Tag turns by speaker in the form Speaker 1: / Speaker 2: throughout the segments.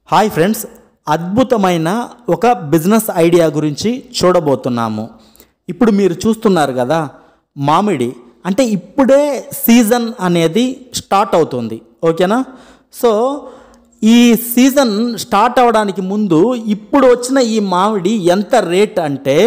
Speaker 1: hi friends అద్భుతమైన ఒక business idea గురించి చూడబోతున్నాము ఇప్పుడు మీరు చూస్తున్నారు కదా మామిడి అంటే ఇప్పుడే సీజన్ అనేది స్టార్ట్ అవుతుంది ఓకేనా సో ఈ సీజన్ స్టార్ట్ అవడానికి ముందు ఇప్పుడు వచ్చిన ఈ మామిడి ఎంత రేట్ అంటే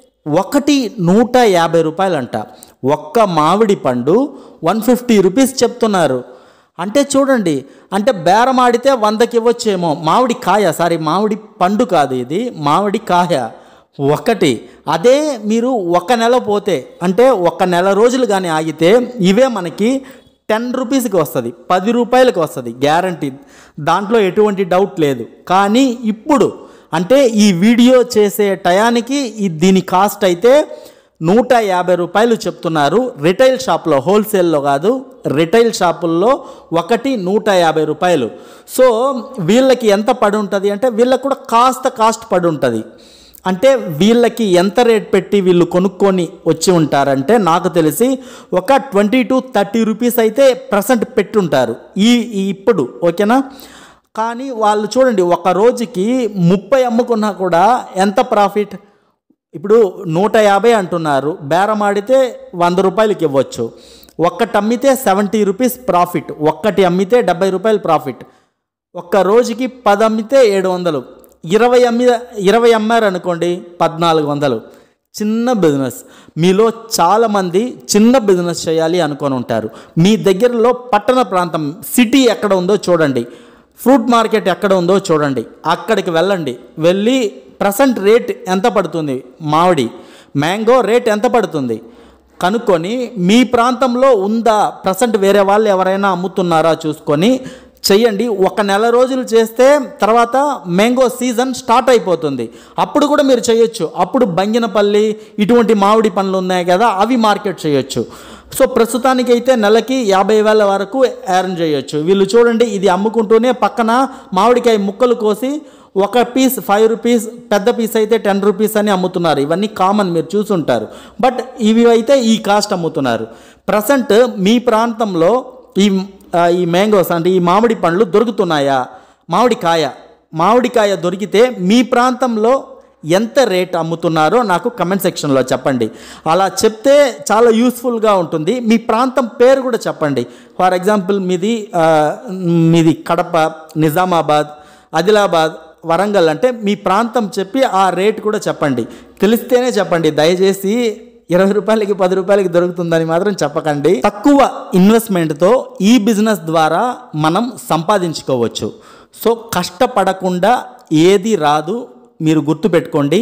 Speaker 1: ఒకటి నూట యాభై రూపాయలంట ఒక్క మామిడి పండు వన్ ఫిఫ్టీ రూపీస్ చెప్తున్నారు అంటే చూడండి అంటే బేరం ఆడితే వందకి ఇవ్వచ్చేమో మామిడి కాయ సారీ మామిడి పండు కాదు ఇది మామిడి కాయ ఒకటి అదే మీరు ఒక నెల పోతే అంటే ఒక నెల రోజులు కానీ ఆగితే ఇవే మనకి టెన్ రూపీస్కి వస్తుంది పది రూపాయలకి వస్తుంది గ్యారంటీ దాంట్లో ఎటువంటి డౌట్ లేదు కానీ ఇప్పుడు అంటే ఈ వీడియో చేసే టయానికి ఈ దీని కాస్ట్ అయితే నూట యాభై రూపాయలు చెప్తున్నారు రిటైల్ షాప్లో హోల్సేల్లో కాదు రిటైల్ షాపుల్లో ఒకటి నూట యాభై రూపాయలు సో వీళ్ళకి ఎంత పడి ఉంటుంది అంటే వీళ్ళకి కూడా కాస్త కాస్ట్ పడి ఉంటుంది అంటే వీళ్ళకి ఎంత రేట్ పెట్టి వీళ్ళు కొనుక్కొని వచ్చి ఉంటారంటే నాకు తెలిసి ఒక ట్వంటీ టు థర్టీ రూపీస్ అయితే ప్రజెంట్ పెట్టుంటారు ఈ ఈ ఇప్పుడు ఓకేనా కానీ వాళ్ళు చూడండి ఒక రోజుకి ముప్పై అమ్ముకున్నా కూడా ఎంత ప్రాఫిట్ ఇప్పుడు నూట యాభై అంటున్నారు బేరం ఆడితే వంద రూపాయలకి ఇవ్వచ్చు ఒక్కటి అమ్మితే సెవెంటీ రూపీస్ ప్రాఫిట్ ఒక్కటి అమ్మితే డెబ్బై రూపాయలు ప్రాఫిట్ ఒక్క రోజుకి పది అమ్మితే ఏడు వందలు ఇరవై అమ్మి ఇరవై అమ్మారు అనుకోండి పద్నాలుగు వందలు చిన్న బిజినెస్ మీలో చాలామంది చిన్న బిజినెస్ చేయాలి అనుకొని ఉంటారు మీ దగ్గరలో పట్టణ ప్రాంతం సిటీ ఎక్కడ ఉందో చూడండి ఫ్రూట్ మార్కెట్ ఎక్కడ ఉందో చూడండి అక్కడికి వెళ్ళండి వెళ్ళి ప్రజెంట్ రేట్ ఎంత పడుతుంది మామిడి మ్యాంగో రేట్ ఎంత పడుతుంది కనుక్కొని మీ ప్రాంతంలో ఉందా ప్రజెంట్ వేరే వాళ్ళు ఎవరైనా అమ్ముతున్నారా చూసుకొని చెయ్యండి ఒక నెల రోజులు చేస్తే తర్వాత మ్యాంగో సీజన్ స్టార్ట్ అయిపోతుంది అప్పుడు కూడా మీరు చేయొచ్చు అప్పుడు బంగినపల్లి ఇటువంటి మామిడి పండ్లు ఉన్నాయి కదా అవి మార్కెట్ చేయొచ్చు సో ప్రస్తుతానికైతే నెలకి యాభై వేల వరకు ఎర్న్ చేయొచ్చు వీళ్ళు చూడండి ఇది అమ్ముకుంటూనే పక్కన మామిడికాయ ముక్కలు కోసి ఒక పీస్ ఫైవ్ రూపీస్ పెద్ద పీస్ అయితే టెన్ రూపీస్ అని అమ్ముతున్నారు ఇవన్నీ కామన్ మీరు చూసుంటారు బట్ ఇవి అయితే ఈ కాస్ట్ అమ్ముతున్నారు ప్రజెంట్ మీ ప్రాంతంలో ఈ ఆ, ఈ మ్యాంగోస్ అంటే ఈ మామిడి పండ్లు దొరుకుతున్నాయా మామిడికాయ మామిడికాయ దొరికితే మీ ప్రాంతంలో ఎంత రేట్ అమ్ముతున్నారో నాకు కమెంట్ సెక్షన్లో చెప్పండి అలా చెప్తే చాలా యూస్ఫుల్గా ఉంటుంది మీ ప్రాంతం పేరు కూడా చెప్పండి ఫర్ ఎగ్జాంపుల్ మీది ఆ, మీది కడప నిజామాబాద్ ఆదిలాబాద్ వరంగల్ అంటే మీ ప్రాంతం చెప్పి ఆ రేట్ కూడా చెప్పండి తెలిస్తేనే చెప్పండి దయచేసి ఇరవై రూపాయలకి పది రూపాయలకి దొరుకుతుందని మాత్రం చెప్పకండి తక్కువ ఇన్వెస్ట్మెంట్తో ఈ బిజినెస్ ద్వారా మనం సంపాదించుకోవచ్చు సో కష్టపడకుండా ఏది రాదు మీరు గుర్తుపెట్టుకోండి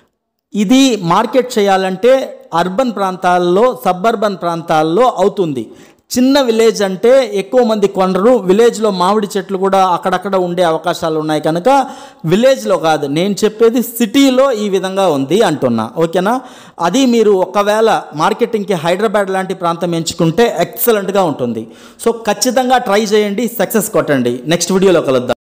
Speaker 1: ఇది మార్కెట్ చేయాలంటే అర్బన్ ప్రాంతాల్లో సబ్బర్బన్ ప్రాంతాల్లో అవుతుంది చిన్న విలేజ్ అంటే ఎక్కువ మంది కొనరు విలేజ్లో మామిడి చెట్లు కూడా అక్కడక్కడ ఉండే అవకాశాలు ఉన్నాయి కనుక విలేజ్లో కాదు నేను చెప్పేది సిటీలో ఈ విధంగా ఉంది అంటున్నా ఓకేనా అది మీరు ఒకవేళ మార్కెటింగ్కి హైదరాబాద్ లాంటి ప్రాంతం ఎంచుకుంటే ఎక్సలెంట్గా ఉంటుంది సో ఖచ్చితంగా ట్రై చేయండి సక్సెస్ కొట్టండి నెక్స్ట్ వీడియోలో కలుద్దాం